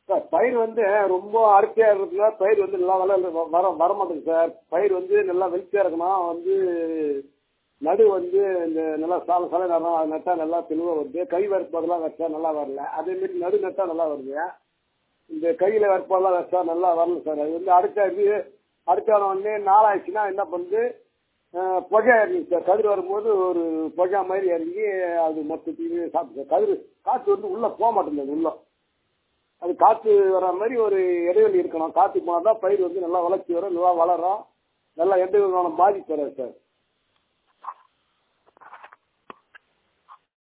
sir பயிர் வந்து ரொம்ப அடர்த்தியாக இருக்கிறதுனால பயிர் வந்து நல்லா வள வர வர மாட்டேங்குது சார் பயிர் வந்து நல்லா வெல்த்தியாக இருக்கணும் வந்து நடு வந்து இந்த நல்லா சால சாலை நடுறோம் அது நட்டால் நல்லா தெளிவாக வருது கை வறுப்பதெல்லாம் வச்சா நல்லா வரல அதேமாரி நடு நட்டால் நல்லா வருது இந்த கையில் வறுப்பதெல்லாம் வச்சா நல்லா வரல சார் அது வந்து அடுத்த இது அடுத்த உடனே நாளாச்சுன்னா என்ன பண்ணுது அஹ், புகை இறங்கி சார் கதிர் வரும்போது ஒரு புகை மாதிரி இறங்கி அது மொத்தத்தையும் சாப்பிட்டு சார் கதிர் காற்று வந்து உள்ளே போக மாட்டேங்குது உள்ள அது காற்று வர மாதிரி ஒரு இடைவெளி இருக்கணும் காற்று போனால் தான் பயிர் வந்து நல்லா வளர்ச்சி வரும் நல்லா வளரும் நல்லா எந்த விதமான பாதிப்பு வராது சார்